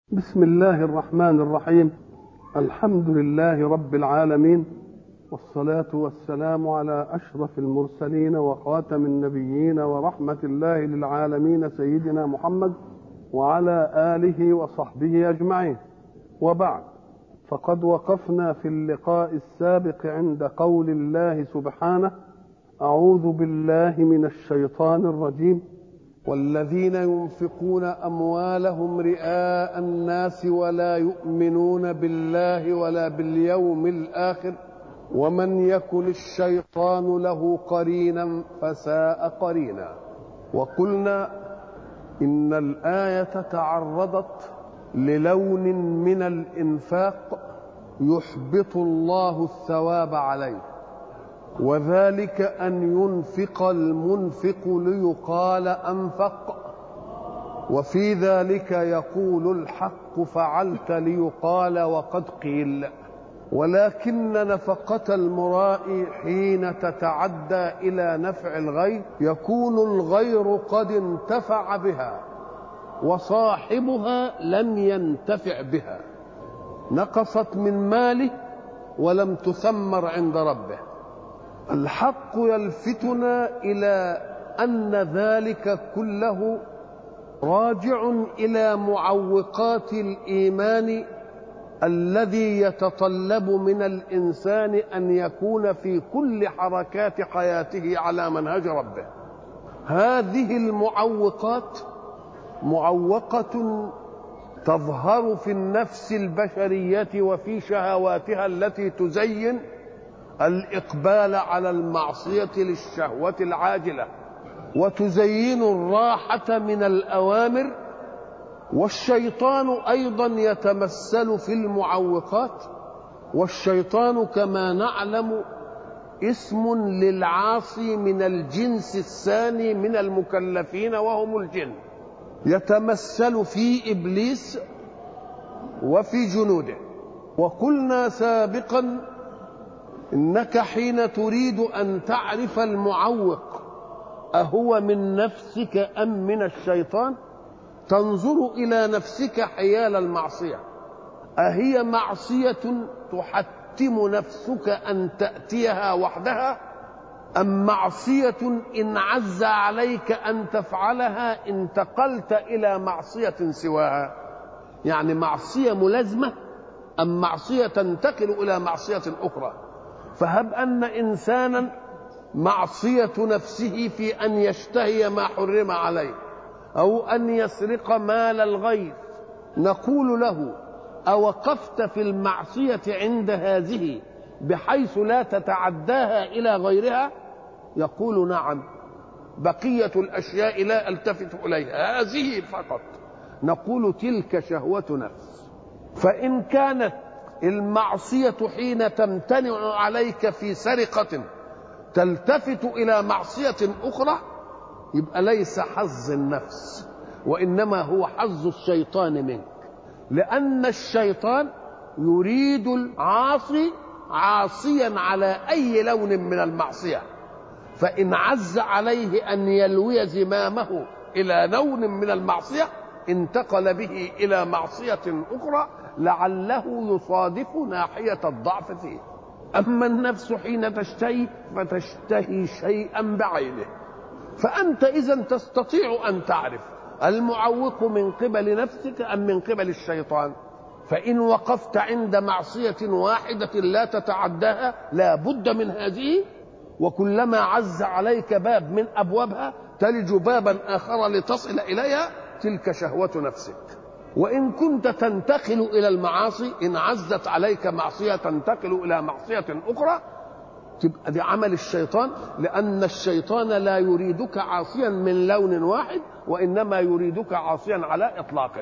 بسم الله الرحمن الرحيم الحمد لله رب العالمين والصلاة والسلام على أشرف المرسلين وخاتم النبيين ورحمة الله للعالمين سيدنا محمد وعلى آله وصحبه أجمعين وبعد فقد وقفنا في اللقاء السابق عند قول الله سبحانه أعوذ بالله من الشيطان الرجيم والذين ينفقون اموالهم رئاء الناس ولا يؤمنون بالله ولا باليوم الاخر ومن يكن الشيطان له قرينا فساء قرينا وقلنا ان الايه تعرضت للون من الانفاق يحبط الله الثواب عليه وذلك أن ينفق المنفق ليقال أنفق وفي ذلك يقول الحق فعلت ليقال وقد قيل ولكن نفقة المراء حين تتعدى إلى نفع الغير يكون الغير قد انتفع بها وصاحبها لم ينتفع بها نقصت من ماله ولم تثمر عند ربه الحق يلفتنا الى ان ذلك كله راجع الى معوقات الايمان الذي يتطلب من الانسان ان يكون في كل حركات حياته على منهج ربه هذه المعوقات معوقه تظهر في النفس البشريه وفي شهواتها التي تزين الاقبال على المعصيه للشهوه العاجله وتزين الراحه من الاوامر والشيطان ايضا يتمثل في المعوقات والشيطان كما نعلم اسم للعاصي من الجنس الثاني من المكلفين وهم الجن يتمثل في ابليس وفي جنوده وقلنا سابقا انك حين تريد ان تعرف المعوق اهو من نفسك ام من الشيطان تنظر الى نفسك حيال المعصيه اهي معصيه تحتم نفسك ان تاتيها وحدها ام معصيه ان عز عليك ان تفعلها انتقلت الى معصيه سواها يعني معصيه ملازمه ام معصيه تنتقل الى معصيه اخرى فهب ان انسانا معصيه نفسه في ان يشتهي ما حرم عليه او ان يسرق مال الغير نقول له اوقفت في المعصيه عند هذه بحيث لا تتعداها الى غيرها يقول نعم بقيه الاشياء لا التفت اليها هذه فقط نقول تلك شهوه نفس فان كانت المعصية حين تمتنع عليك في سرقة تلتفت إلى معصية أخرى يبقى ليس حظ النفس وإنما هو حظ الشيطان منك لأن الشيطان يريد العاصي عاصيا على أي لون من المعصية فإن عز عليه أن يلوي زمامه إلى لون من المعصية انتقل به إلى معصية أخرى لعله يصادف ناحية الضعف فيه أما النفس حين تشتهي فتشتهي شيئا بعينه فأنت إذا تستطيع أن تعرف المعوق من قبل نفسك أم من قبل الشيطان فإن وقفت عند معصية واحدة لا تتعداها لا بد من هذه وكلما عز عليك باب من أبوابها تلج بابا آخر لتصل إليها تلك شهوة نفسك وإن كنت تنتقل إلى المعاصي إن عزت عليك معصية تنتقل إلى معصية أخرى تبقى دي عمل الشيطان لأن الشيطان لا يريدك عاصيا من لون واحد وإنما يريدك عاصيا على إطلاقك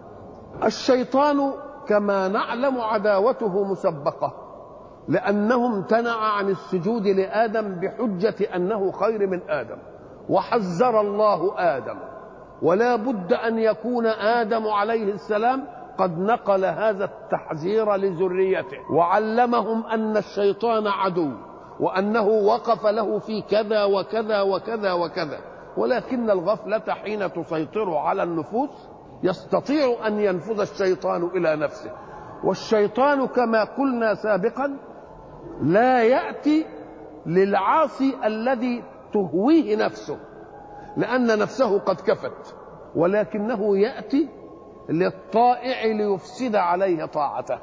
الشيطان كما نعلم عداوته مسبقة لأنه امتنع عن السجود لآدم بحجة أنه خير من آدم وحذر الله آدم ولا بد ان يكون ادم عليه السلام قد نقل هذا التحذير لذريته وعلمهم ان الشيطان عدو وانه وقف له في كذا وكذا وكذا وكذا ولكن الغفله حين تسيطر على النفوس يستطيع ان ينفذ الشيطان الى نفسه والشيطان كما قلنا سابقا لا ياتي للعاصي الذي تهويه نفسه لان نفسه قد كفت ولكنه ياتي للطائع ليفسد عليه طاعته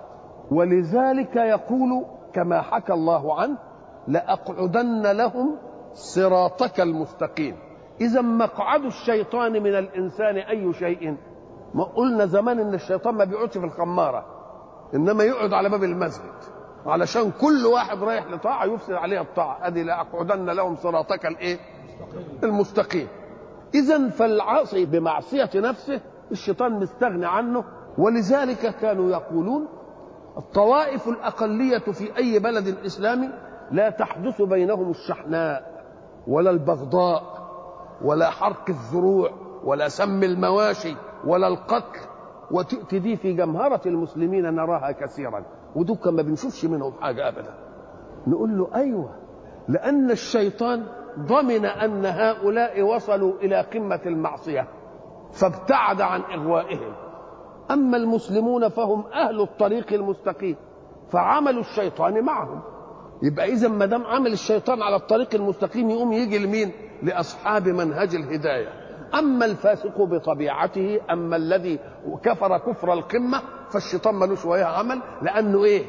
ولذلك يقول كما حكى الله عنه لاقعدن لهم صراطك المستقيم اذا مقعد الشيطان من الانسان اي شيء ما قلنا زمان ان الشيطان ما بيقعدش في الخماره انما يقعد على باب المسجد علشان كل واحد رايح لطاعه يفسد عليها الطاعه ادي لاقعدن لهم صراطك الايه المستقيم اذا فالعاصي بمعصيه نفسه الشيطان مستغني عنه ولذلك كانوا يقولون الطوائف الاقليه في اي بلد اسلامي لا تحدث بينهم الشحناء ولا البغضاء ولا حرق الزروع ولا سم المواشي ولا القتل وتأتي دي في جمهرة المسلمين نراها كثيرا ودول ما بنشوفش منهم حاجة أبدا نقول له أيوة لأن الشيطان ضمن أن هؤلاء وصلوا إلى قمة المعصية فابتعد عن إغوائهم أما المسلمون فهم أهل الطريق المستقيم فعملوا الشيطان معهم يبقى إذا ما دام عمل الشيطان على الطريق المستقيم يقوم يجي لمين؟ لأصحاب منهج الهداية أما الفاسق بطبيعته أما الذي كفر كفر القمة فالشيطان ملوش وياه عمل لأنه إيه؟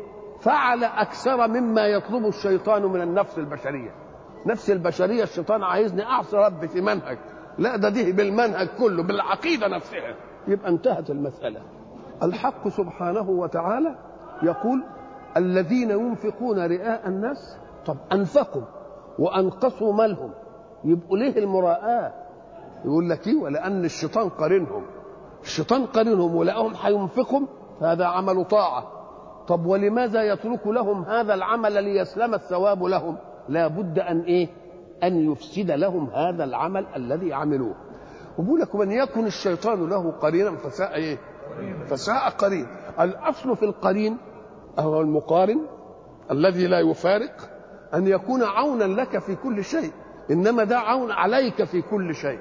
فعل أكثر مما يطلب الشيطان من النفس البشرية نفس البشرية الشيطان عايزني أعصي ربي في منهج لا ده ده بالمنهج كله بالعقيدة نفسها يبقى انتهت المسألة الحق سبحانه وتعالى يقول الذين ينفقون رئاء الناس طب أنفقوا وأنقصوا مالهم يبقوا ليه المراءة يقول لك ايه ولأن الشيطان قارنهم الشيطان قارنهم ولقاهم هينفقهم هذا عمل طاعة طب ولماذا يترك لهم هذا العمل ليسلم الثواب لهم لا بد أن إيه أن يفسد لهم هذا العمل الذي عملوه وبقول لك من يكن الشيطان له قرينا فساء ايه فساء قرين الاصل في القرين هو المقارن الذي لا يفارق ان يكون عونا لك في كل شيء انما ده عون عليك في كل شيء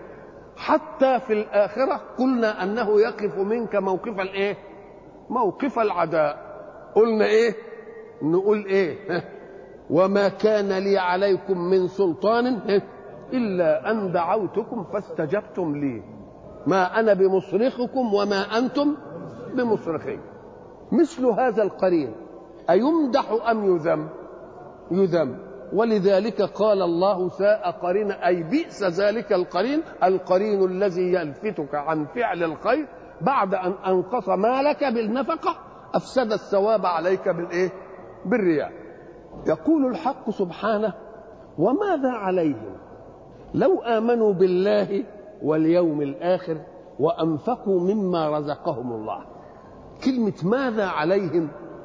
حتى في الاخره قلنا انه يقف منك موقف الايه موقف العداء قلنا ايه نقول ايه وما كان لي عليكم من سلطان إلا أن دعوتكم فاستجبتم لي ما أنا بمصرخكم وما أنتم بمصرخي مثل هذا القرين أيمدح أم يذم يذم ولذلك قال الله ساء قرين أي بئس ذلك القرين القرين الذي يلفتك عن فعل الخير بعد أن أنقص مالك بالنفقة أفسد الثواب عليك بالإيه بالرياء يقول الحق سبحانه وماذا عليهم لو امنوا بالله واليوم الاخر وانفقوا مما رزقهم الله كلمه ماذا عليهم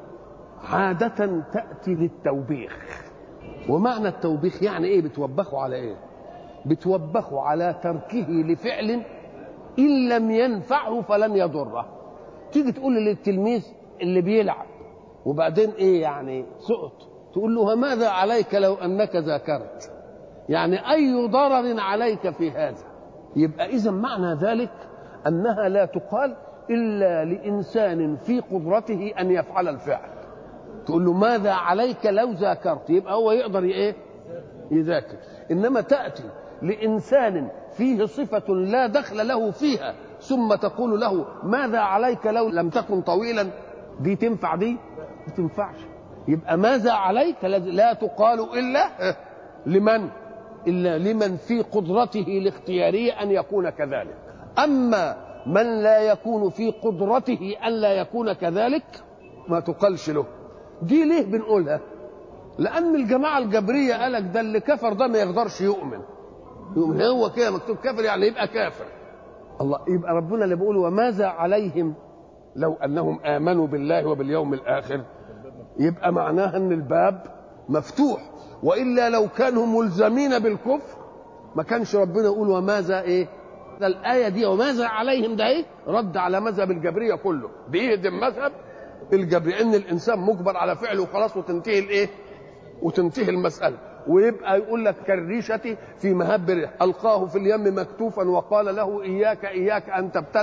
عاده تاتي للتوبيخ ومعنى التوبيخ يعني ايه بتوبخوا على ايه بتوبخوا على تركه لفعل ان لم ينفعه فلن يضره تيجي تقول للتلميذ اللي بيلعب وبعدين ايه يعني سقط تقول له ماذا عليك لو انك ذاكرت يعني اي ضرر عليك في هذا يبقى اذا معنى ذلك انها لا تقال الا لانسان في قدرته ان يفعل الفعل تقول له ماذا عليك لو ذاكرت يبقى هو يقدر ايه يذاكر انما تاتي لانسان فيه صفه لا دخل له فيها ثم تقول له ماذا عليك لو لم تكن طويلا دي تنفع دي ما تنفعش يبقى ماذا عليك لا تقال الا لمن الا لمن في قدرته الاختياريه ان يكون كذلك اما من لا يكون في قدرته ان لا يكون كذلك ما تقالش له دي ليه بنقولها لان الجماعه الجبريه قالك ده اللي كفر ده ما يقدرش يؤمن يؤمن هو كده مكتوب كافر يعني يبقى كافر الله يبقى ربنا اللي بيقول وماذا عليهم لو انهم امنوا بالله وباليوم الاخر يبقى معناها ان الباب مفتوح والا لو كانوا ملزمين بالكفر ما كانش ربنا يقول وماذا ايه ده الايه دي وماذا عليهم ده ايه رد على مذهب الجبريه كله بيهدم مذهب الجبريه ان الانسان مجبر على فعله وخلاص وتنتهي الايه وتنتهي المساله ويبقى يقول لك كالريشة في مهب القاه في اليم مكتوفا وقال له إياك إياك أن تبتله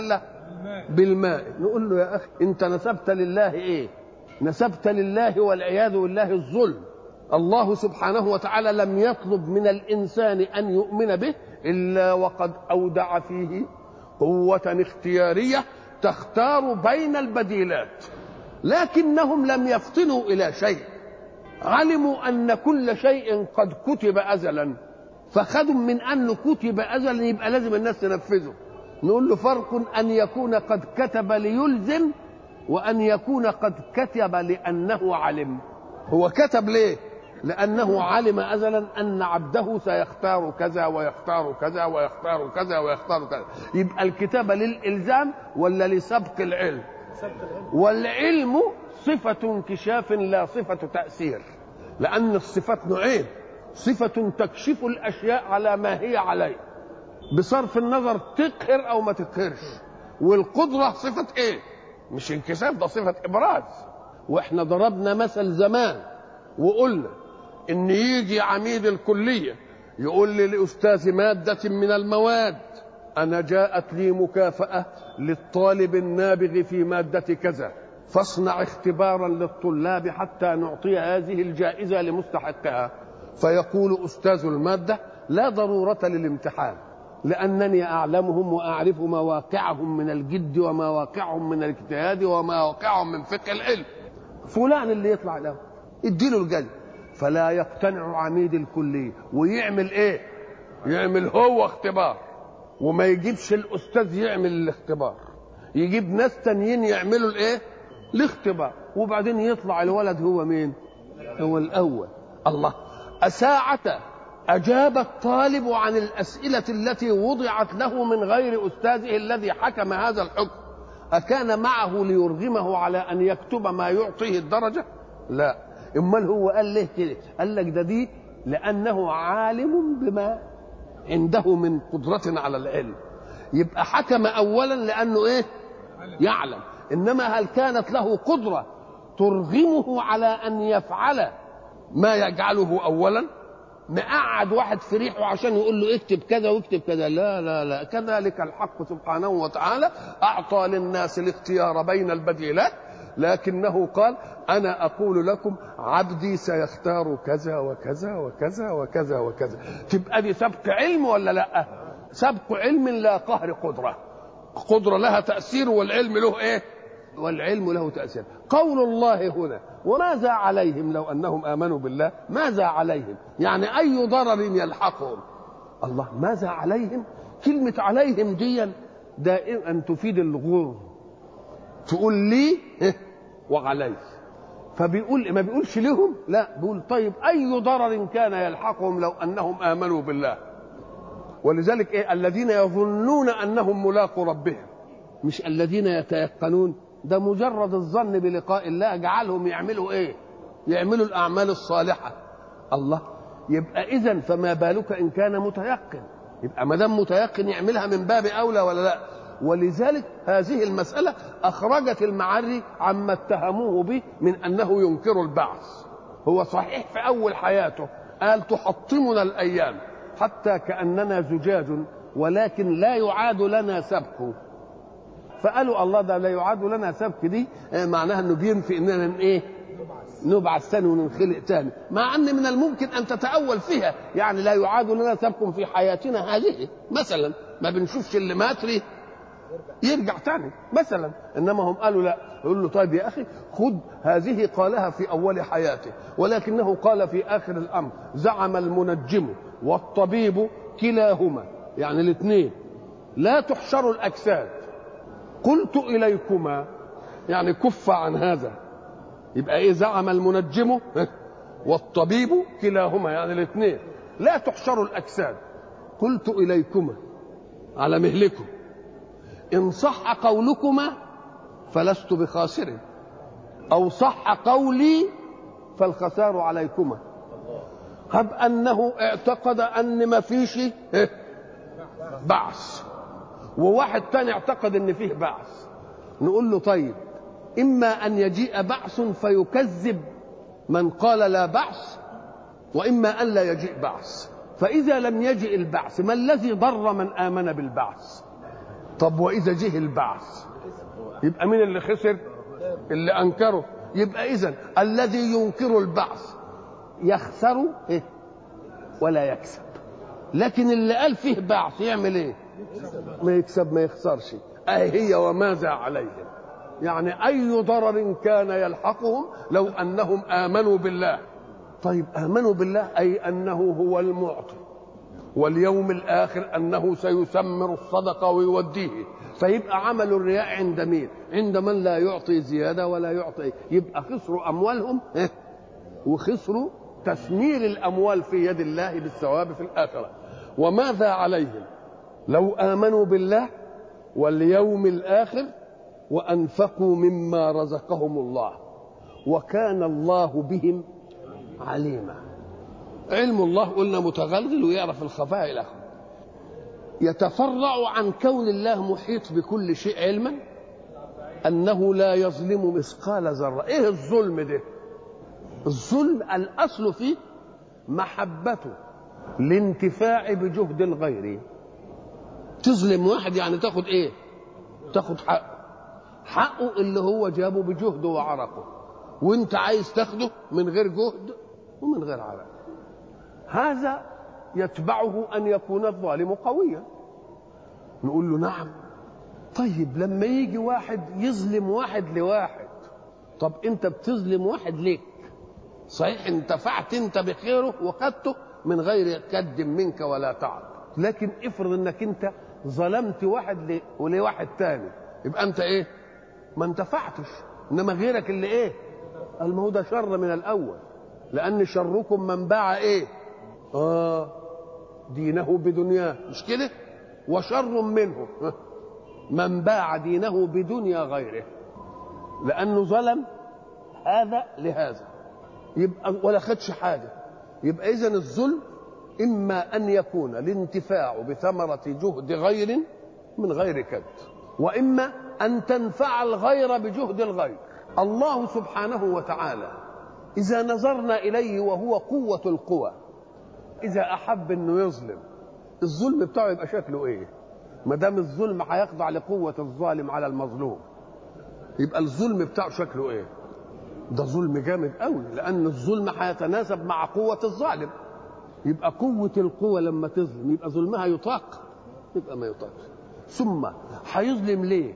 بالماء نقول له يا اخي انت نسبت لله ايه نسبت لله والعياذ بالله الظلم الله سبحانه وتعالى لم يطلب من الانسان ان يؤمن به الا وقد اودع فيه قوه اختياريه تختار بين البديلات لكنهم لم يفطنوا الى شيء علموا ان كل شيء قد كتب ازلا فخدوا من انه كتب ازلا يبقى لازم الناس تنفذه نقول له فرق ان يكون قد كتب ليلزم وان يكون قد كتب لانه علم هو كتب ليه لانه علم ازلا ان عبده سيختار كذا ويختار كذا ويختار كذا ويختار كذا يبقى الكتابه للالزام ولا لسبق العلم والعلم صفه انكشاف لا صفه تاثير لان الصفات نوعين صفه تكشف الاشياء على ما هي عليه بصرف النظر تقهر او ما تقهرش والقدره صفه ايه مش انكشاف ده صفه ابراز واحنا ضربنا مثل زمان وقلنا ان يجي عميد الكليه يقول لي لاستاذ ماده من المواد انا جاءت لي مكافاه للطالب النابغ في ماده كذا فاصنع اختبارا للطلاب حتى نعطي هذه الجائزه لمستحقها فيقول استاذ الماده لا ضروره للامتحان لانني اعلمهم واعرف مواقعهم من الجد ومواقعهم من الاجتهاد ومواقعهم من فقه العلم فلان اللي يطلع له اديله الجد فلا يقتنع عميد الكليه ويعمل ايه يعمل هو اختبار وما يجيبش الاستاذ يعمل الاختبار يجيب ناس تانيين يعملوا الايه الاختبار وبعدين يطلع الولد هو مين هو الاول الله أساعة أجاب الطالب عن الأسئلة التي وضعت له من غير أستاذه الذي حكم هذا الحكم أكان معه ليرغمه على أن يكتب ما يعطيه الدرجة لا امال هو قال ليه كده قال لك ده دي لانه عالم بما عنده من قدرة على العلم يبقى حكم اولا لانه ايه يعلم انما هل كانت له قدرة ترغمه على ان يفعل ما يجعله اولا مقعد واحد في ريحه عشان يقول له اكتب كذا واكتب كذا لا لا لا كذلك الحق سبحانه وتعالى اعطى للناس الاختيار بين البديلات لكنه قال انا اقول لكم عبدي سيختار كذا وكذا وكذا وكذا وكذا تبقى دي سبق علم ولا لا سبق علم لا قهر قدره قدره لها تاثير والعلم له ايه والعلم له تاثير قول الله هنا وماذا عليهم لو انهم امنوا بالله ماذا عليهم يعني اي ضرر يلحقهم الله ماذا عليهم كلمه عليهم دي دائما تفيد الغرور تقول لي وعلي فبيقول ما بيقولش لهم لا بيقول طيب اي ضرر كان يلحقهم لو انهم امنوا بالله ولذلك ايه الذين يظنون انهم ملاقوا ربهم مش الذين يتيقنون ده مجرد الظن بلقاء الله جعلهم يعملوا ايه يعملوا الاعمال الصالحه الله يبقى اذا فما بالك ان كان متيقن يبقى ما دام متيقن يعملها من باب اولى ولا لا ولذلك هذه المسألة أخرجت المعري عما اتهموه به من أنه ينكر البعث هو صحيح في أول حياته قال تحطمنا الأيام حتى كأننا زجاج ولكن لا يعاد لنا سبك فقالوا الله ده لا يعاد لنا سبك دي معناها انه بينفي اننا ايه نبعث ثاني وننخلق ثاني مع ان من الممكن ان تتاول فيها يعني لا يعاد لنا سبك في حياتنا هذه مثلا ما بنشوفش اللي مات ليه يرجع تاني مثلا انما هم قالوا لا يقول له طيب يا اخي خذ هذه قالها في اول حياته ولكنه قال في اخر الامر زعم المنجم والطبيب كلاهما يعني الاثنين لا تحشر الاجساد قلت اليكما يعني كف عن هذا يبقى ايه زعم المنجم والطبيب كلاهما يعني الاثنين لا تحشر الاجساد قلت اليكما على مهلكم إن صح قولكما فلست بخاسر أو صح قولي فالخسار عليكما هب أنه اعتقد أن ما فيش بعث وواحد تاني اعتقد أن فيه بعث نقول له طيب إما أن يجيء بعث فيكذب من قال لا بعث وإما أن لا يجيء بعث فإذا لم يجئ البعث ما الذي ضر من آمن بالبعث طب واذا جه البعث يبقى مين اللي خسر اللي انكره يبقى اذا الذي ينكر البعث يخسر إيه؟ ولا يكسب لكن اللي قال فيه بعث يعمل ايه ما يكسب ما يخسرش اهي هي وماذا عليهم يعني اي ضرر كان يلحقهم لو انهم امنوا بالله طيب امنوا بالله اي انه هو المعطي واليوم الاخر انه سيثمر الصدقه ويوديه فيبقى عمل الرياء عند مين عند من لا يعطي زياده ولا يعطي يبقى خسروا اموالهم إيه؟ وخسروا تثمير الاموال في يد الله بالثواب في الاخره وماذا عليهم لو امنوا بالله واليوم الاخر وانفقوا مما رزقهم الله وكان الله بهم عليما علم الله قلنا متغلغل ويعرف الخفاء له يتفرع عن كون الله محيط بكل شيء علما انه لا يظلم مثقال ذره ايه الظلم ده الظلم الاصل فيه محبته الانتفاع بجهد الغير تظلم واحد يعني تاخد ايه تاخد حقه حقه اللي هو جابه بجهده وعرقه وانت عايز تاخده من غير جهد ومن غير عرق هذا يتبعه ان يكون الظالم قويا نقول له نعم طيب لما يجي واحد يظلم واحد لواحد طب انت بتظلم واحد ليك صحيح انتفعت انت بخيره وخدته من غير كد منك ولا تعب لكن افرض انك انت ظلمت واحد ل... ولواحد تاني يبقى انت ايه ما انتفعتش انما غيرك اللي ايه قال ما هو ده شر من الاول لان شركم من باع ايه اه دينه بدنياه مش كده وشر منه من باع دينه بدنيا غيره لانه ظلم هذا لهذا يبقى ولا خدش حاجه يبقى اذا الظلم اما ان يكون الانتفاع بثمره جهد غير من غير كد واما ان تنفع الغير بجهد الغير الله سبحانه وتعالى اذا نظرنا اليه وهو قوه القوى اذا احب انه يظلم الظلم بتاعه يبقى شكله ايه ما دام الظلم هيخضع لقوه الظالم على المظلوم يبقى الظلم بتاعه شكله ايه ده ظلم جامد قوي لان الظلم هيتناسب مع قوه الظالم يبقى قوه القوه لما تظلم يبقى ظلمها يطاق يبقى ما يطاقش ثم هيظلم ليه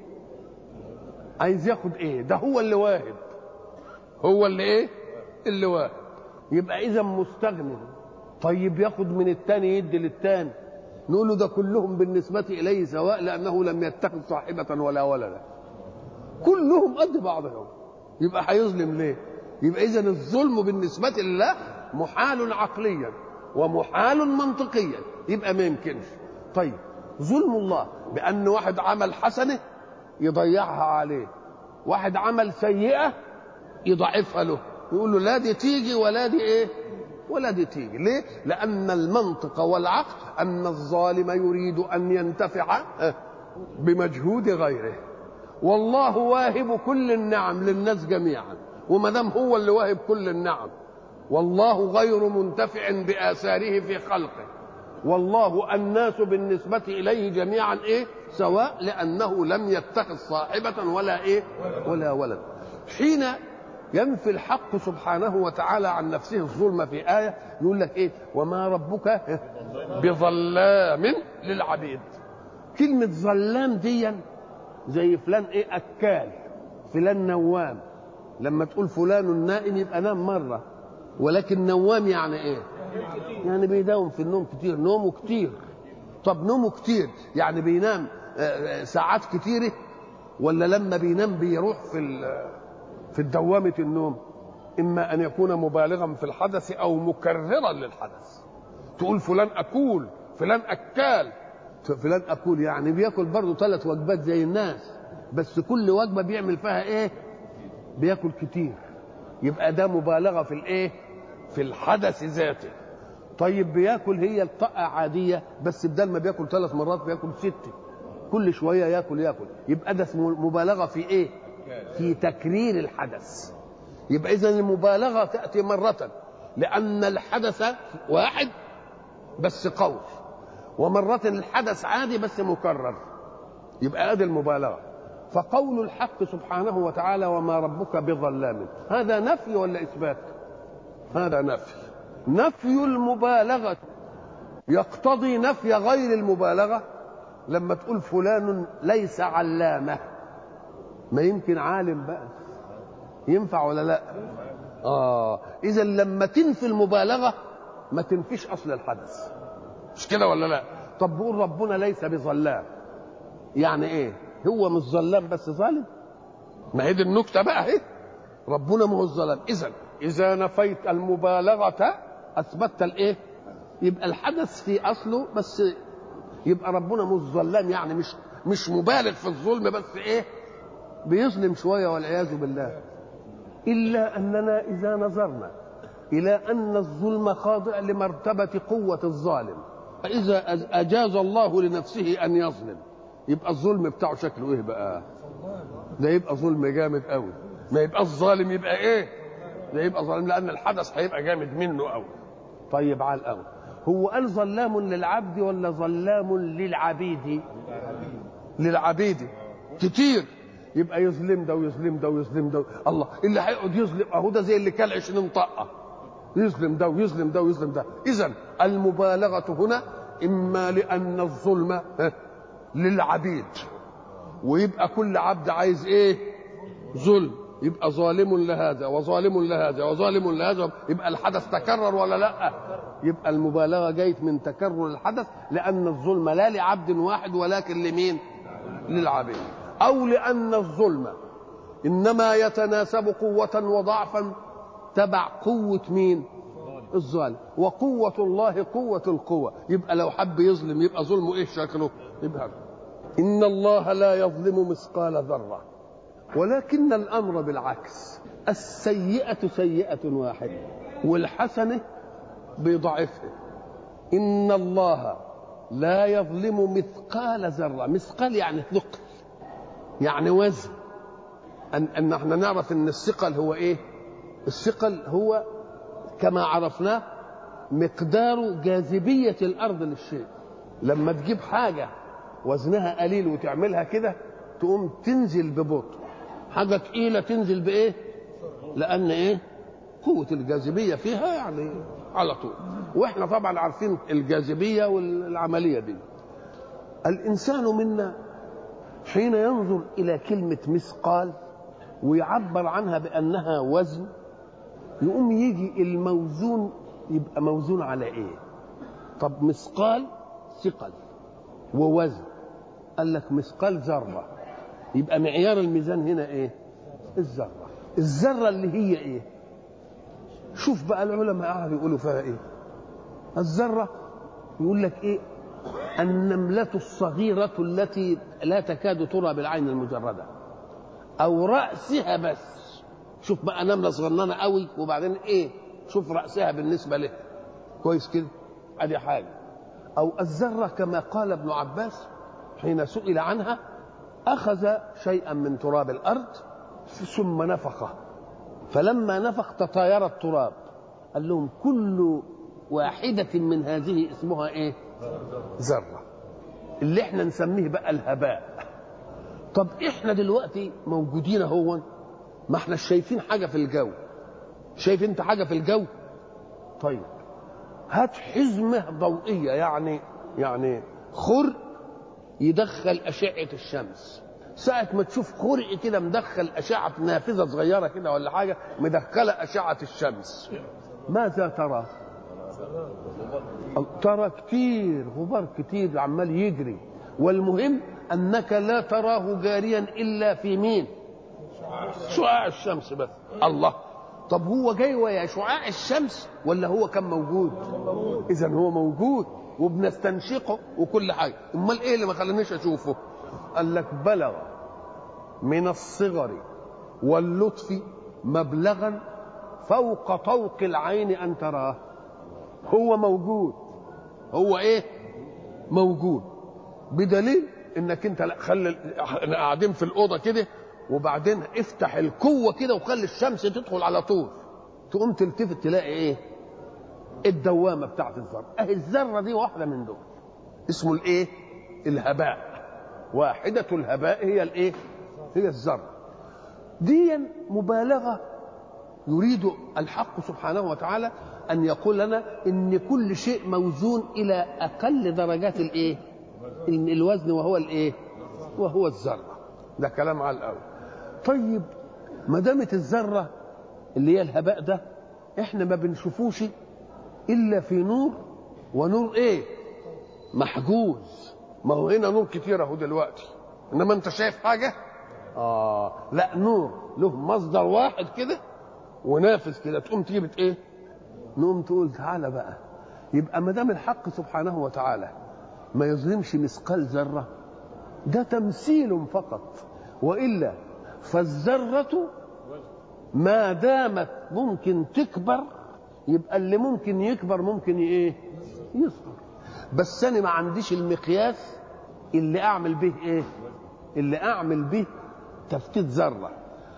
عايز ياخد ايه ده هو اللي واهب هو اللي ايه اللي واهب يبقى اذا مستغني طيب ياخد من التاني يدي للتاني نقول له ده كلهم بالنسبة إليه سواء لأنه لم يتخذ صاحبة ولا ولدا كلهم قد بعضهم يبقى هيظلم ليه يبقى إذا الظلم بالنسبة لله محال عقليا ومحال منطقيا يبقى ما يمكنش طيب ظلم الله بأن واحد عمل حسنة يضيعها عليه واحد عمل سيئة يضعفها له يقول له لا دي تيجي ولا دي ايه ولا دي تيجي ليه لأن المنطق والعقل أن الظالم يريد أن ينتفع بمجهود غيره والله واهب كل النعم للناس جميعا وما دام هو اللي واهب كل النعم والله غير منتفع بآثاره في خلقه والله الناس بالنسبة إليه جميعا إيه سواء لأنه لم يتخذ صاحبة ولا إيه ولا ولد حين ينفي الحق سبحانه وتعالى عن نفسه الظلم في آية يقول لك إيه وما ربك بظلام للعبيد كلمة ظلام دي زي فلان إيه أكال فلان نوام لما تقول فلان نائم يبقى نام مرة ولكن نوام يعني إيه يعني بيداوم في النوم كتير نومه كتير طب نومه كتير يعني بينام ساعات كتيرة ولا لما بينام بيروح في في دوامة النوم إما أن يكون مبالغا في الحدث أو مكررا للحدث تقول فلان أكول فلان أكال فلان أكول يعني بياكل برضه ثلاث وجبات زي الناس بس كل وجبة بيعمل فيها إيه بياكل كتير يبقى ده مبالغة في الإيه في الحدث ذاته طيب بياكل هي الطاقة عادية بس بدل ما بياكل ثلاث مرات بياكل ستة كل شوية ياكل ياكل يبقى ده اسمه مبالغة في إيه في تكرير الحدث يبقى اذا المبالغه تاتي مره لان الحدث واحد بس قول ومرة الحدث عادي بس مكرر يبقى ادي المبالغه فقول الحق سبحانه وتعالى وما ربك بظلام هذا نفي ولا اثبات هذا نفي نفي المبالغه يقتضي نفي غير المبالغه لما تقول فلان ليس علامه ما يمكن عالم بقى ينفع ولا لا اه اذا لما تنفي المبالغه ما تنفيش اصل الحدث مش كده ولا لا طب بيقول ربنا ليس بظلام يعني ايه هو مش ظلام بس ظالم ما هي دي النكته بقى اهي ربنا ما هو الظلام اذا اذا نفيت المبالغه اثبتت الايه يبقى الحدث في اصله بس يبقى ربنا مش ظلام يعني مش مش مبالغ في الظلم بس ايه بيظلم شويه والعياذ بالله الا اننا اذا نظرنا الى ان الظلم خاضع لمرتبه قوه الظالم فاذا اجاز الله لنفسه ان يظلم يبقى الظلم بتاعه شكله ايه بقى ده يبقى ظلم جامد قوي ما يبقى الظالم يبقى ايه ده يبقى ظالم لان الحدث هيبقى جامد منه قوي طيب على الاول هو قال ظلام للعبد ولا ظلام للعبيد للعبيد كتير يبقى يظلم ده ويظلم ده ويظلم ده الله اللي هيقعد يظلم اهو ده زي اللي كان 20 طقه يظلم ده ويظلم ده ويظلم ده اذا المبالغه هنا اما لان الظلم للعبيد ويبقى كل عبد عايز ايه ظلم يبقى ظالم لهذا وظالم لهذا وظالم لهذا يبقى الحدث تكرر ولا لا يبقى المبالغه جايت من تكرر الحدث لان الظلم لا لعبد واحد ولكن لمين للعبيد او لان الظلم انما يتناسب قوه وضعفا تبع قوه مين الظالم وقوة الله قوة القوة يبقى لو حب يظلم يبقى ظلمه ايه شكله يبقى إن الله لا يظلم مثقال ذرة ولكن الأمر بالعكس السيئة سيئة واحدة والحسنة بيضعفها إن الله لا يظلم مثقال ذرة مثقال يعني ثقل يعني وزن أن, أن احنا نعرف أن الثقل هو إيه الثقل هو كما عرفناه مقدار جاذبية الأرض للشيء لما تجيب حاجة وزنها قليل وتعملها كده تقوم تنزل ببطء حاجة تقيلة تنزل بإيه لأن إيه قوة الجاذبية فيها يعني على طول وإحنا طبعا عارفين الجاذبية والعملية دي الإنسان منا حين ينظر إلى كلمة مثقال ويعبر عنها بأنها وزن يقوم يجي الموزون يبقى موزون على ايه طب مثقال ثقل ووزن قال لك مثقال ذره يبقى معيار الميزان هنا ايه الذره الذره اللي هي ايه شوف بقى العلماء قعدوا يقولوا فيها ايه الذره يقول لك ايه النملة الصغيرة التي لا تكاد ترى بالعين المجردة أو رأسها بس شوف بقى نمله صغننه قوي وبعدين ايه شوف راسها بالنسبه له كويس كده ادي حاجه او الذره كما قال ابن عباس حين سئل عنها اخذ شيئا من تراب الارض ثم نفخه فلما نفخ تطاير التراب قال لهم كل واحدة من هذه اسمها ايه؟ ذرة اللي احنا نسميه بقى الهباء طب احنا دلوقتي موجودين اهون ما احنا شايفين حاجة في الجو شايف انت حاجة في الجو طيب هات حزمة ضوئية يعني يعني خرق يدخل أشعة الشمس ساعة ما تشوف خرق كده مدخل أشعة نافذة صغيرة كده ولا حاجة مدخلة أشعة الشمس ماذا ترى؟ ترى كتير غبار كتير عمال يجري والمهم أنك لا تراه جاريا إلا في مين؟ شعاع الشمس بس الله طب هو جاي ويا شعاع الشمس ولا هو كان موجود اذا هو موجود وبنستنشقه وكل حاجه امال ايه اللي ما خلانيش اشوفه قال لك بلغ من الصغر واللطف مبلغا فوق طوق العين ان تراه هو موجود هو ايه موجود بدليل انك انت لا خلي قاعدين في الاوضه كده وبعدين افتح القوة كده وخلي الشمس تدخل على طول تقوم تلتفت تلاقي ايه الدوامة بتاعت الذرة اهي الذرة دي واحدة من دول اسمه الايه الهباء واحدة الهباء هي الايه هي الذرة دي مبالغة يريد الحق سبحانه وتعالى أن يقول لنا إن كل شيء موزون إلى أقل درجات الإيه الوزن وهو الإيه وهو الذرة ده كلام على الأول طيب ما دامت الذرة اللي هي الهباء ده احنا ما بنشوفوش إلا في نور ونور إيه محجوز ما هو هنا نور كتير اهو دلوقتي انما انت شايف حاجه اه لا نور له مصدر واحد كده ونافذ كده تقوم تجيب ايه نقوم تقول تعالى بقى يبقى ما دام الحق سبحانه وتعالى ما يظلمش مثقال ذره ده تمثيل فقط والا فالذره ما دامت ممكن تكبر يبقى اللي ممكن يكبر ممكن ايه يصغر بس انا ما عنديش المقياس اللي اعمل به ايه اللي اعمل به تفتيت ذره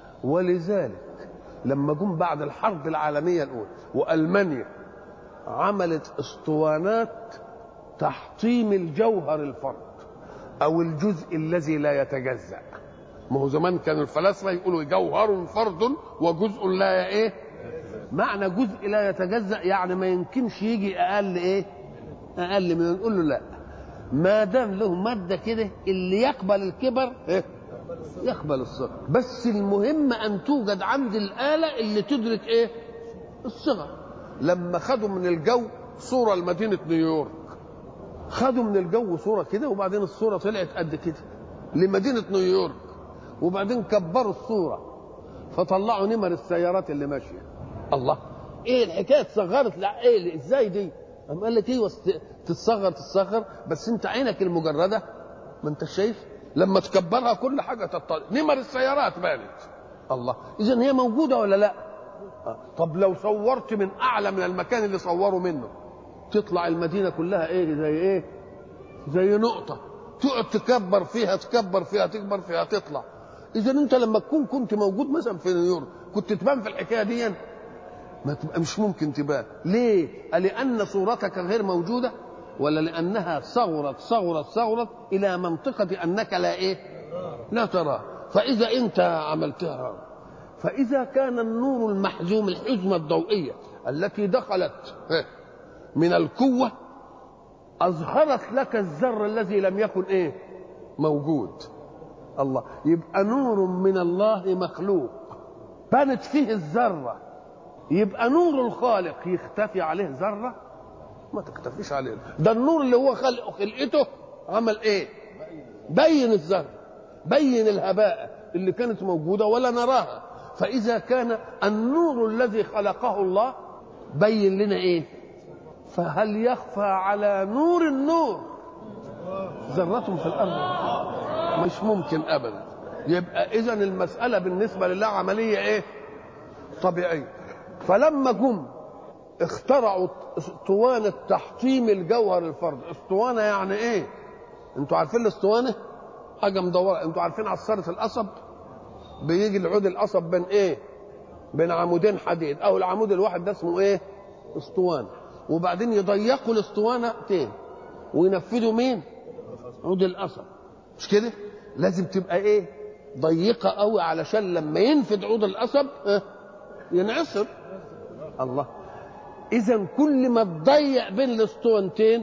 ولذلك لما جم بعد الحرب العالميه الاولى والمانيا عملت اسطوانات تحطيم الجوهر الفرد او الجزء الذي لا يتجزا ما هو زمان كانوا الفلاسفه يقولوا جوهر فرد وجزء لا ايه معنى جزء لا يتجزا يعني ما يمكنش يجي اقل ايه اقل من نقول له لا ما دام له ماده كده اللي يقبل الكبر إيه؟ يقبل الصغر بس المهم ان توجد عند الاله اللي تدرك ايه الصغر لما خدوا من الجو صوره لمدينه نيويورك خدوا من الجو صوره كده وبعدين الصوره طلعت قد كده لمدينه نيويورك وبعدين كبروا الصوره فطلعوا نمر السيارات اللي ماشيه الله ايه الحكايه اتصغرت لا ايه ازاي دي قام قال لك ايوه تتصغر تتصغر بس انت عينك المجرده ما انت شايف لما تكبرها كل حاجه تطلع نمر السيارات بانت الله اذا هي موجوده ولا لا آه. طب لو صورت من اعلى من المكان اللي صوروا منه تطلع المدينه كلها ايه زي ايه زي نقطه تقعد تكبر فيها تكبر فيها تكبر فيها تطلع اذا انت لما تكون كنت موجود مثلا في نيويورك كنت تبان في الحكايه دي ما تبقى مش ممكن تبان ليه لان صورتك غير موجوده ولا لانها صغرت صغرت صغرت الى منطقه انك لا ايه لا تراه فاذا انت عملتها فاذا كان النور المحزوم الحزمه الضوئيه التي دخلت من القوه اظهرت لك الذر الذي لم يكن ايه موجود الله يبقى نور من الله مخلوق بانت فيه الذره يبقى نور الخالق يختفي عليه ذره ما تختفيش عليه ده النور اللي هو خلقه خلقته عمل ايه بين الذره بين الهباء اللي كانت موجوده ولا نراها فاذا كان النور الذي خلقه الله بين لنا ايه فهل يخفى على نور النور ذرة في الأرض مش ممكن أبدا يبقى إذا المسألة بالنسبة لله عملية إيه؟ طبيعية فلما جم اخترعوا اسطوانة تحطيم الجوهر الفرد اسطوانة يعني ايه انتوا عارفين الاسطوانة حاجة مدورة انتوا عارفين عصارة القصب بيجي العود القصب بين ايه بين عمودين حديد او العمود الواحد ده اسمه ايه اسطوانة وبعدين يضيقوا الاسطوانتين وينفذوا مين عود القصب مش كده لازم تبقى ايه ضيقة قوي علشان لما ينفذ عود القصب اه ينعصر الله اذا كل ما تضيق بين الاسطوانتين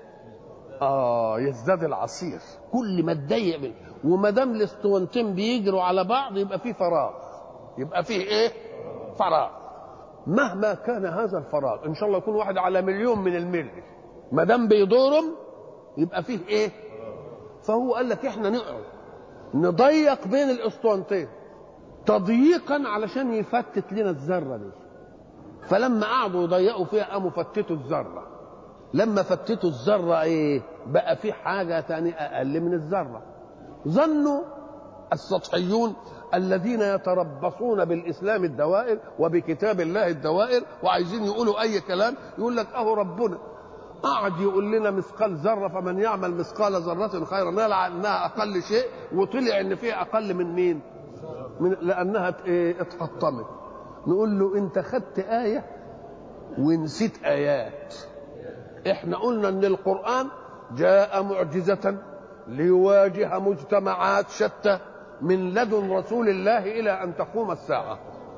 اه يزداد العصير كل ما تضيق بين وما دام الاسطوانتين بيجروا على بعض يبقى في فراغ يبقى فيه ايه فراغ مهما كان هذا الفراغ ان شاء الله يكون واحد على مليون من الملي ما دام بيدورم يبقى فيه ايه فهو قال لك احنا نقعد نضيق بين الاسطوانتين تضييقا علشان يفتت لنا الذره دي فلما قعدوا يضيقوا فيها قاموا فتتوا الذره لما فتتوا الذره ايه بقى في حاجه تانية اقل من الذره ظنوا السطحيون الذين يتربصون بالاسلام الدوائر وبكتاب الله الدوائر وعايزين يقولوا اي كلام يقول لك اهو ربنا قعد يقول لنا مثقال ذره فمن يعمل مثقال ذره خيرا نرى انها اقل شيء وطلع ان فيها اقل من مين؟ من لانها ايه اتحطمت نقول له انت خدت ايه ونسيت ايات احنا قلنا ان القران جاء معجزه ليواجه مجتمعات شتى من لدن رسول الله الى ان تقوم الساعه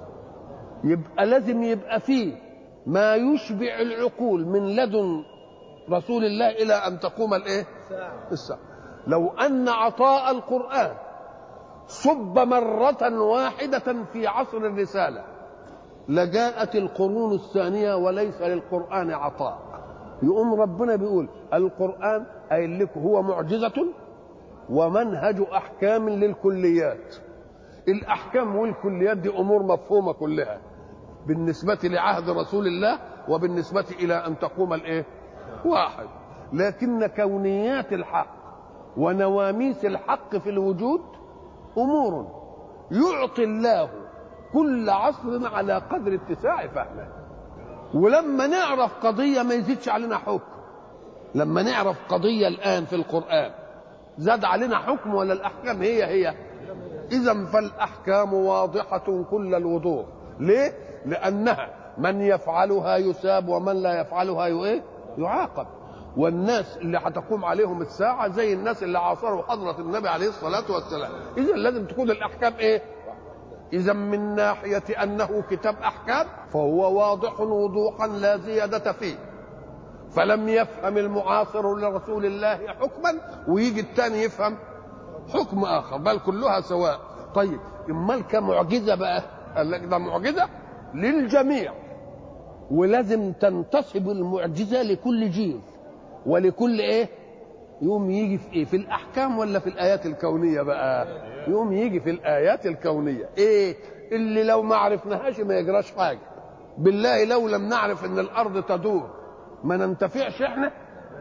يبقى لازم يبقى فيه ما يشبع العقول من لدن رسول الله الى ان تقوم الايه الساعه لو ان عطاء القران صب مره واحده في عصر الرساله لجاءت القرون الثانيه وليس للقران عطاء يقوم ربنا بيقول القران قايل لكم هو معجزه ومنهج احكام للكليات الاحكام والكليات دي امور مفهومه كلها بالنسبه لعهد رسول الله وبالنسبه الى ان تقوم الايه واحد لكن كونيات الحق ونواميس الحق في الوجود امور يعطي الله كل عصر على قدر اتساع فهمه ولما نعرف قضيه ما يزيدش علينا حكم لما نعرف قضيه الان في القران زاد علينا حكم ولا الاحكام هي هي اذا فالاحكام واضحه كل الوضوح ليه لانها من يفعلها يساب ومن لا يفعلها ايه يعاقب والناس اللي هتقوم عليهم الساعة زي الناس اللي عاصروا حضرة النبي عليه الصلاة والسلام إذا لازم تكون الأحكام إيه إذا من ناحية أنه كتاب أحكام فهو واضح وضوحا لا زيادة فيه فلم يفهم المعاصر لرسول الله حكما ويجي الثاني يفهم حكم آخر بل كلها سواء طيب امال كمعجزة بقى قال لك ده معجزة للجميع ولازم تنتصب المعجزة لكل جيل ولكل ايه يوم يجي في ايه في الاحكام ولا في الايات الكونيه بقى يوم يجي في الايات الكونيه ايه اللي لو ما عرفناهاش ما يجراش حاجه بالله لو لم نعرف ان الارض تدور ما ننتفعش احنا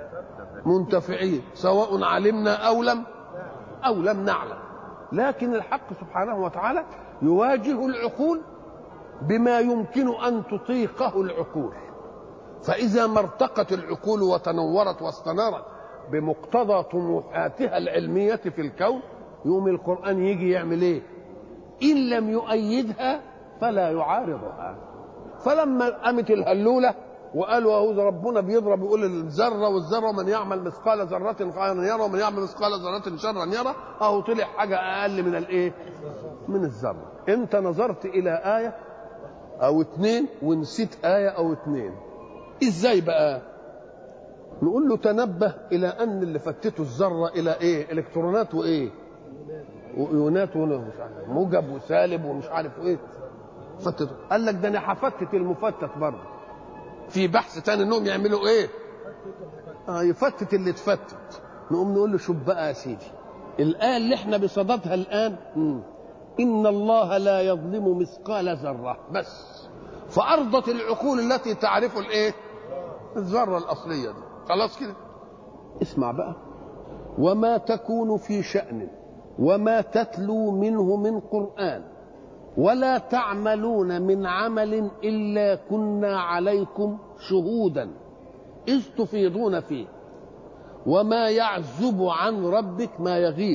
منتفعين سواء علمنا او لم او لم نعلم لكن الحق سبحانه وتعالى يواجه العقول بما يمكن ان تطيقه العقول فإذا ما ارتقت العقول وتنورت واستنارت بمقتضى طموحاتها العلمية في الكون يوم القرآن يجي يعمل إيه؟ إن لم يؤيدها فلا يعارضها فلما قامت الهلولة وقالوا اهو ربنا بيضرب يقول الذره والذره من يعمل مثقال ذره خيرا يرى ومن يعمل مثقال ذره شرا يرى اهو طلع حاجه اقل من الايه؟ من الذره انت نظرت الى ايه او اتنين ونسيت ايه او اتنين ازاي بقى نقول له تنبه الى ان اللي فتته الذره الى ايه الكترونات وايه وايونات ومش عارف موجب وسالب ومش عارف ايه فتته قال لك ده انا هفتت المفتت برضه في بحث تاني انهم يعملوا ايه اه يفتت اللي اتفتت نقوم نقول له شوف بقى يا سيدي الايه اللي احنا بصددها الان مم. ان الله لا يظلم مثقال ذره بس فارضت العقول التي تعرف الايه الذره الاصليه دي خلاص كده اسمع بقى وما تكون في شان وما تتلو منه من قران ولا تعملون من عمل الا كنا عليكم شهودا اذ تفيضون فيه وما يعزب عن ربك ما يغيب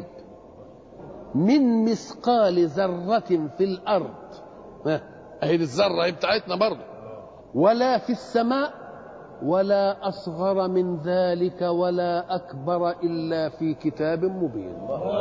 من مثقال ذره في الارض اهي الذره هي بتاعتنا برضه ولا في السماء ولا اصغر من ذلك ولا اكبر الا في كتاب مبين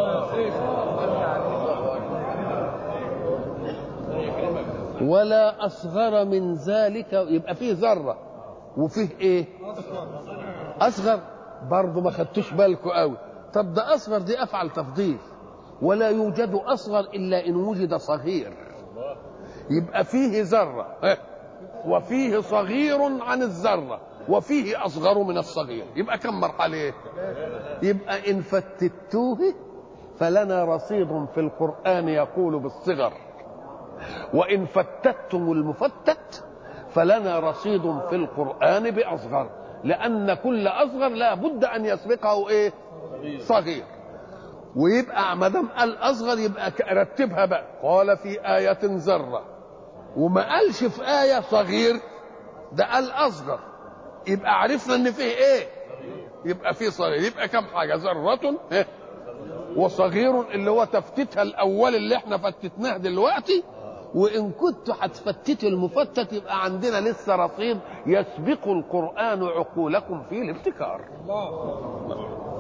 ولا اصغر من ذلك يبقى فيه ذره وفيه ايه اصغر برضه ما خدتوش بالكم قوي طب ده اصغر دي افعل تفضيل ولا يوجد اصغر الا ان وجد صغير يبقى فيه ذره وفيه صغير عن الذره وفيه اصغر من الصغير يبقى كم مرحله يبقى ان فتتوه فلنا رصيد في القران يقول بالصغر وان فتتم المفتت فلنا رصيد في القران باصغر لان كل اصغر لا بد ان يسبقه ايه صغير ويبقى ما دام قال اصغر يبقى رتبها بقى قال في ايه ذره وما قالش في ايه صغير ده قال اصغر يبقى عرفنا ان فيه ايه يبقى فيه صغير يبقى كم حاجه ذره إيه؟ وصغير اللي هو تفتيتها الاول اللي احنا فتتناه دلوقتي وان كنتوا هتفتتوا المفتت يبقى عندنا لسه رصيد يسبق القران عقولكم فيه الابتكار الله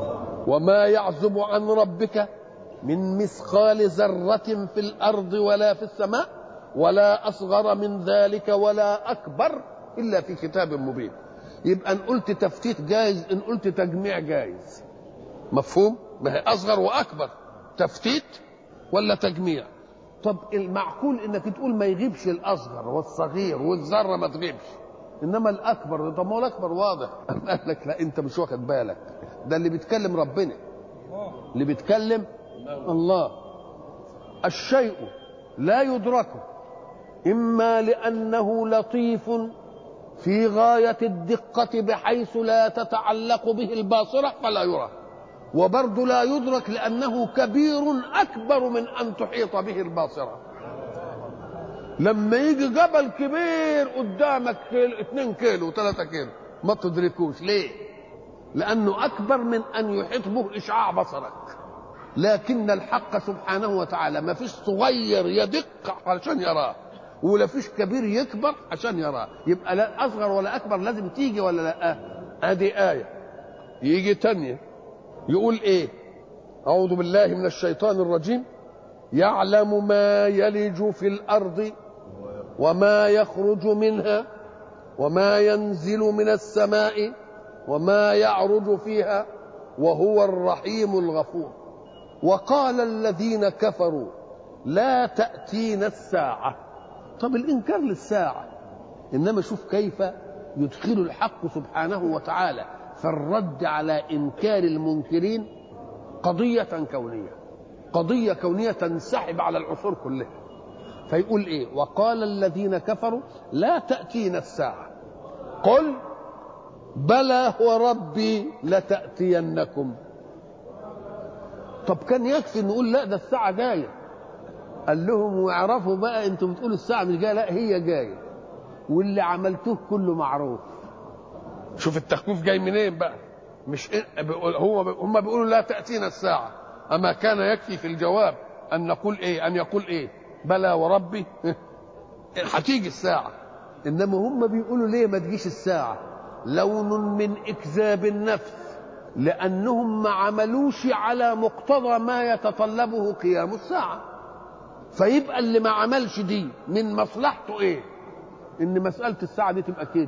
وما يعزب عن ربك من مثقال ذرة في الأرض ولا في السماء ولا أصغر من ذلك ولا أكبر إلا في كتاب مبين يبقى إن قلت تفتيت جايز إن قلت تجميع جايز مفهوم؟ ما هي أصغر وأكبر تفتيت ولا تجميع طب المعقول انك تقول ما يغيبش الاصغر والصغير والذره ما تغيبش انما الاكبر طب ما هو الاكبر واضح قال لك لا انت مش واخد بالك ده اللي بيتكلم ربنا اللي بيتكلم الله الشيء لا يدرك اما لانه لطيف في غايه الدقه بحيث لا تتعلق به الباصره فلا يرى وبرضه لا يدرك لأنه كبير أكبر من أن تحيط به الباصرة لما يجي جبل كبير قدامك كيلو 2 كيلو 3 كيلو ما تدركوش ليه لأنه أكبر من أن يحيط به إشعاع بصرك لكن الحق سبحانه وتعالى ما فيش صغير يدق علشان يراه ولا فيش كبير يكبر عشان يراه يبقى لا أصغر ولا أكبر لازم تيجي ولا لا هذه آية يجي تانية يقول ايه اعوذ بالله من الشيطان الرجيم يعلم ما يلج في الارض وما يخرج منها وما ينزل من السماء وما يعرج فيها وهو الرحيم الغفور وقال الذين كفروا لا تأتينا الساعة طب الإنكار للساعة إنما شوف كيف يدخل الحق سبحانه وتعالى في الرد على إنكار المنكرين قضية كونية قضية كونية تنسحب على العصور كلها فيقول إيه وقال الذين كفروا لا تأتينا الساعة قل بلى وربي لتأتينكم طب كان يكفي نقول لا ده الساعة جاية قال لهم واعرفوا بقى انتم بتقولوا الساعة مش جاية لا هي جاية واللي عملتوه كله معروف شوف التخويف جاي منين بقى مش هو هم بيقولوا لا تأتينا الساعة أما كان يكفي في الجواب أن نقول إيه أن يقول إيه بلى وربي هتيجي الساعة إنما هم بيقولوا ليه ما تجيش الساعة لون من إكذاب النفس لأنهم ما عملوش على مقتضى ما يتطلبه قيام الساعة فيبقى اللي ما عملش دي من مصلحته إيه إن مسألة الساعة دي تبقى كده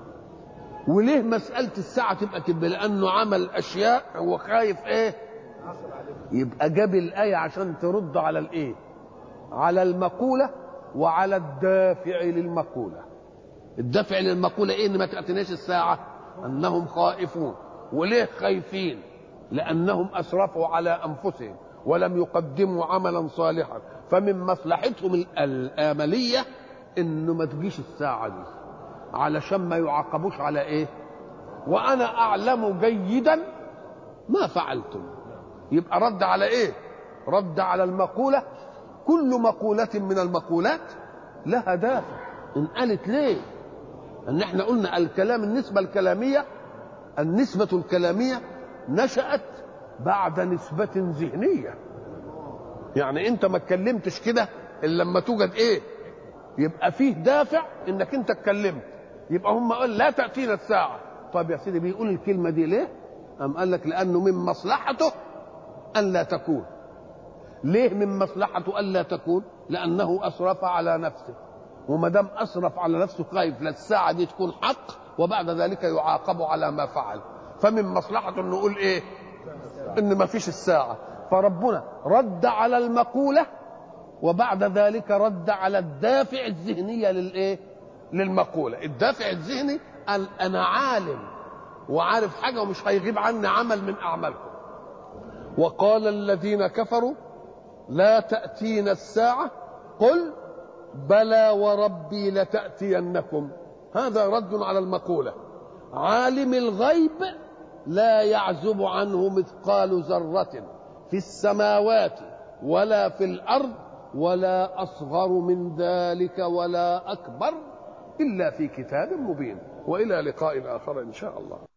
وليه مسألة الساعة تبقى كده لأنه عمل أشياء هو خايف إيه يبقى جاب الآية عشان ترد على الإيه على المقولة وعلى الدافع للمقولة الدافع للمقولة إيه إن ما تأتيناش الساعة أنهم خائفون وليه خايفين لأنهم أسرفوا على أنفسهم ولم يقدموا عملا صالحا فمن مصلحتهم الآملية إنه ما تجيش الساعة دي علشان ما يعاقبوش على ايه وانا اعلم جيدا ما فعلتم يبقى رد على ايه رد على المقوله كل مقوله من المقولات لها دافع ان قالت ليه ان احنا قلنا الكلام النسبه الكلاميه النسبه الكلاميه نشات بعد نسبه ذهنيه يعني انت ما اتكلمتش كده الا لما توجد ايه يبقى فيه دافع انك انت اتكلمت يبقى هم قال لا تأتينا الساعة طب يا سيدي بيقول الكلمة دي ليه أم قال لك لأنه من مصلحته أن لا تكون ليه من مصلحته أن لا تكون لأنه أسرف على نفسه وما دام أسرف على نفسه خايف لا الساعة دي تكون حق وبعد ذلك يعاقب على ما فعل فمن مصلحته أن نقول إيه إن ما فيش الساعة فربنا رد على المقولة وبعد ذلك رد على الدافع الذهنية للإيه للمقولة الدافع الذهني قال أنا عالم وعارف حاجة ومش هيغيب عني عمل من أعمالكم وقال الذين كفروا لا تأتينا الساعة قل بلى وربي لتأتينكم هذا رد على المقولة عالم الغيب لا يعزب عنه مثقال ذرة في السماوات ولا في الأرض ولا أصغر من ذلك ولا أكبر إلا في كتاب مبين وإلى لقاء آخر إن شاء الله